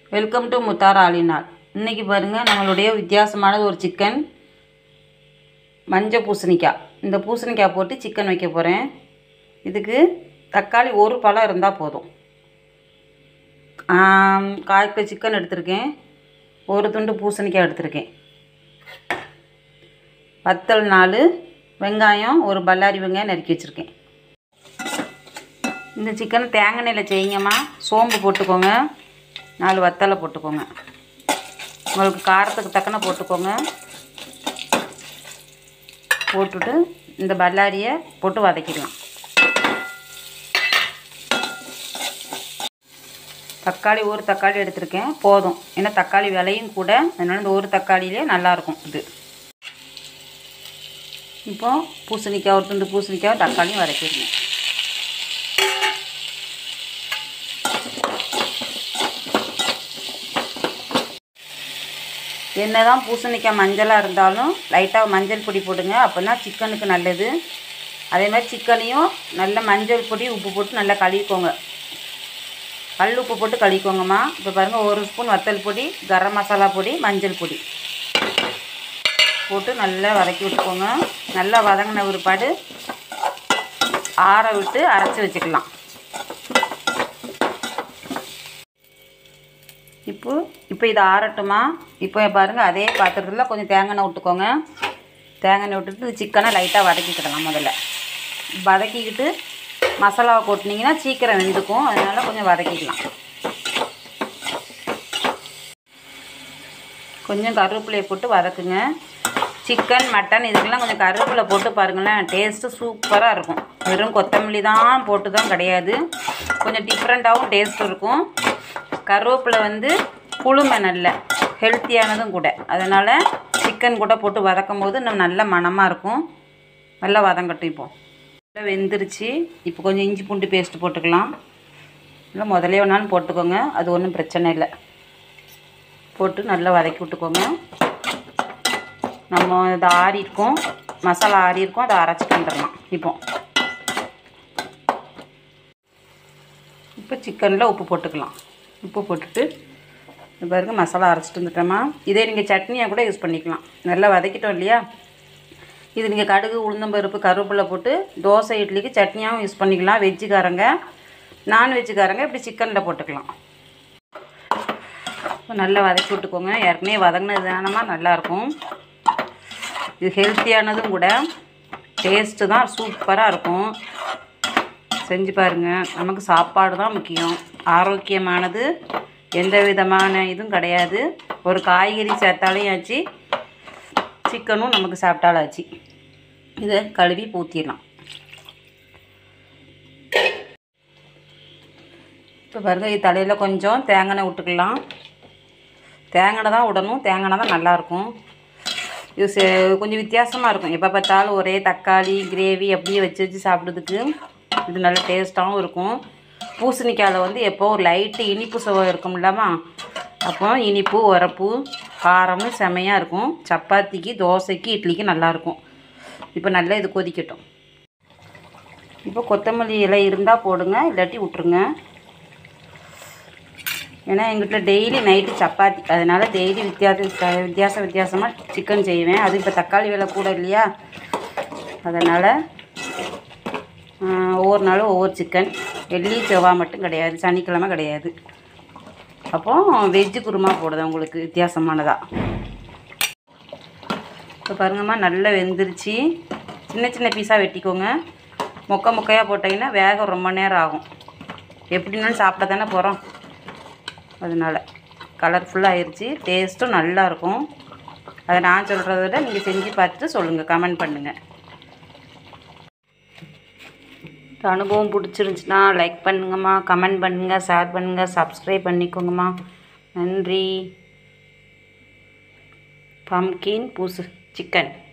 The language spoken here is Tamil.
வெல்கம் டு முத்தார் ஆலினார் இன்றைக்கி பாருங்கள் நம்மளுடைய வித்தியாசமானது ஒரு சிக்கன் மஞ்சள் பூசணிக்காய் இந்த பூசணிக்காய் போட்டு சிக்கன் வைக்க போகிறேன் இதுக்கு தக்காளி ஒரு பழம் இருந்தால் போதும் ஆம், கால் கிலோ சிக்கன் எடுத்திருக்கேன் ஒரு துண்டு பூசணிக்காய் எடுத்திருக்கேன் வத்தல் நாலு வெங்காயம் ஒரு பல்லாரி வெங்காயம் நறுக்கி வச்சுருக்கேன் இந்த சிக்கனை தேங்காய் எண்ணெயில் செய்யுங்கம்மா சோம்பு போட்டுக்கோங்க நாலு வத்தலை போட்டுக்கோங்க உங்களுக்கு காரத்துக்கு தக்கன போட்டுக்கோங்க போட்டுட்டு இந்த பல்லாரியை போட்டு வதக்கிடலாம் தக்காளி ஒரு தக்காளி எடுத்திருக்கேன் போதும் ஏன்னா தக்காளி விலையும் கூட அதனால இந்த ஒரு தக்காளியிலே நல்லாயிருக்கும் இது இப்போ பூசணிக்காய் ஒரு துண்டு பூசணிக்காய் தக்காளியும் வதக்கிடுங்க என்னதான் பூசணிக்காய் மஞ்சளாக இருந்தாலும் லைட்டாக மஞ்சள் பொடி போடுங்க அப்போனா சிக்கனுக்கு நல்லது அதே மாதிரி சிக்கனையும் நல்ல மஞ்சள் பொடி உப்பு போட்டு நல்லா கழுவிக்கோங்க கல் உப்பு போட்டு கழுவிக்கோங்கம்மா இப்போ பாருங்கள் ஒரு ஸ்பூன் வத்தல் பொடி கரம் மசாலா பொடி மஞ்சள் பொடி போட்டு நல்லா வதக்கி விட்டுக்கோங்க நல்லா வதங்கின பிற்பாடு ஆற விட்டு அரைச்சி வச்சுக்கலாம் இப்போ இப்போ இது ஆறட்டுமா இப்போ பாருங்கள் அதே பாத்திரத்தில் கொஞ்சம் தேங்காய் எண்ணெய் விட்டுக்கோங்க தேங்காய் எண்ணெய் விட்டுட்டு சிக்கனை லைட்டாக வதக்கிக்கிடலாம் முதல்ல வதக்கிக்கிட்டு மசாலாவை கொட்டினீங்கன்னா சீக்கிரம் வெந்துக்கும் அதனால் கொஞ்சம் வதக்கிக்கலாம் கொஞ்சம் கருவேப்பிலையை போட்டு வதக்குங்க சிக்கன் மட்டன் இதுக்கெல்லாம் கொஞ்சம் கருவேப்பிலை போட்டு பாருங்களேன் டேஸ்ட்டு சூப்பராக இருக்கும் வெறும் கொத்தமல்லி தான் போட்டு தான் கிடையாது கொஞ்சம் டிஃப்ரெண்ட்டாகவும் டேஸ்ட் இருக்கும் கருவேப்பிலை வந்து குளுமை நல்ல ஹெல்த்தியானதும் கூட அதனால் சிக்கன் கூட போட்டு வதக்கும் போது இன்னும் நல்ல மணமாக இருக்கும் நல்லா வதங்கட்டும் இப்போ நல்லா வெந்துருச்சு இப்போ கொஞ்சம் இஞ்சி பூண்டு பேஸ்ட்டு போட்டுக்கலாம் இல்லை முதலே வேணாலும் போட்டுக்கோங்க அது ஒன்றும் பிரச்சனை இல்லை போட்டு நல்லா வதக்கி விட்டுக்கோங்க நம்ம இது ஆறி இருக்கும் மசாலா ஆறி இருக்கும் அதை அரைச்சிட்டு வந்துடலாம் இப்போ இப்போ சிக்கனில் உப்பு போட்டுக்கலாம் உப்பு போட்டுட்டு இது பாருங்க மசாலா அரைச்சிட்டு வந்துட்டோமா இதே நீங்கள் சட்னியாக கூட யூஸ் பண்ணிக்கலாம் நல்லா வதக்கிட்டோம் இல்லையா இது நீங்கள் கடுகு உளுந்தம்பருப்பு கருவேப்பிலை போட்டு தோசை இட்லிக்கு சட்னியாகவும் யூஸ் பண்ணிக்கலாம் வெஜ்ஜுக்காரங்க நான்வெஜ்ஜுக்காரங்க இப்படி சிக்கனில் போட்டுக்கலாம் இப்போ நல்லா வதக்கி விட்டுக்கோங்க ஏற்கனவே வதங்கினது தானமா நல்லாயிருக்கும் இது ஹெல்த்தியானதும் கூட டேஸ்ட்டு தான் சூப்பராக இருக்கும் செஞ்சு பாருங்கள் நமக்கு சாப்பாடு தான் முக்கியம் ஆரோக்கியமானது எந்த விதமான இதுவும் கிடையாது ஒரு காய்கறி சேர்த்தாலையும் ஆச்சு சிக்கனும் நமக்கு சாப்பிட்டாலும் ஆச்சு இதை கழுவி ஊற்றிடலாம் இப்போ பாருங்கள் இது தலையில் கொஞ்சம் தேங்காய் எண்ணெய் விட்டுக்கலாம் தேங்காய் எண்ணெய் தான் விடணும் தேங்காய் எண்ணெய் தான் நல்லாயிருக்கும் இது சே- கொஞ்சம் வித்தியாசமாக இருக்கும் எப்போ பார்த்தாலும் ஒரே தக்காளி கிரேவி அப்படியே வச்சு வச்சு சாப்பிட்றதுக்கு இது நல்ல டேஸ்ட்டாகவும் இருக்கும் பூசணிக்காயில் வந்து எப்போ ஒரு லைட்டு இனிப்பு சுவை இருக்கும் இல்லாமா அப்போ இனிப்பு உரப்பு காரமும் செமையாக இருக்கும் சப்பாத்திக்கு தோசைக்கு இட்லிக்கு நல்லாயிருக்கும் இப்போ நல்லா இது கொதிக்கட்டும் இப்போ கொத்தமல்லி இலை இருந்தால் போடுங்க இல்லாட்டி விட்ருங்க ஏன்னா எங்கிட்ட டெய்லி நைட்டு சப்பாத்தி அதனால் டெய்லி வித்தியாச வித்தியாச வித்தியாசமாக சிக்கன் செய்வேன் அது இப்போ தக்காளி விலை கூட இல்லையா அதனால் ஒவ்வொரு நாளும் ஒவ்வொரு சிக்கன் வெள்ளி செவ்வாய் மட்டும் கிடையாது சனிக்கிழமை கிடையாது அப்போ வெஜ்ஜு குருமா போடுதேன் உங்களுக்கு வித்தியாசமானதாக இப்போ பாருங்கம்மா நல்லா வெந்துருச்சு சின்ன சின்ன பீஸாக வெட்டிக்கோங்க மொக்க மொக்கையாக போட்டிங்கன்னா வேக ரொம்ப நேரம் ஆகும் எப்படினாலும் சாப்பிட தானே போகிறோம் அதனால் கலர்ஃபுல்லாக ஆயிடுச்சு டேஸ்ட்டும் நல்லாயிருக்கும் அதை நான் சொல்கிறத விட நீங்கள் செஞ்சு பார்த்துட்டு சொல்லுங்கள் கமெண்ட் பண்ணுங்கள் இந்த அனுபவம் பிடிச்சிருந்துச்சுன்னா லைக் பண்ணுங்கம்மா கமெண்ட் பண்ணுங்கள் ஷேர் பண்ணுங்கள் சப்ஸ்கிரைப் பண்ணிக்கோங்கம்மா நன்றி பம்கின் பூசு சிக்கன்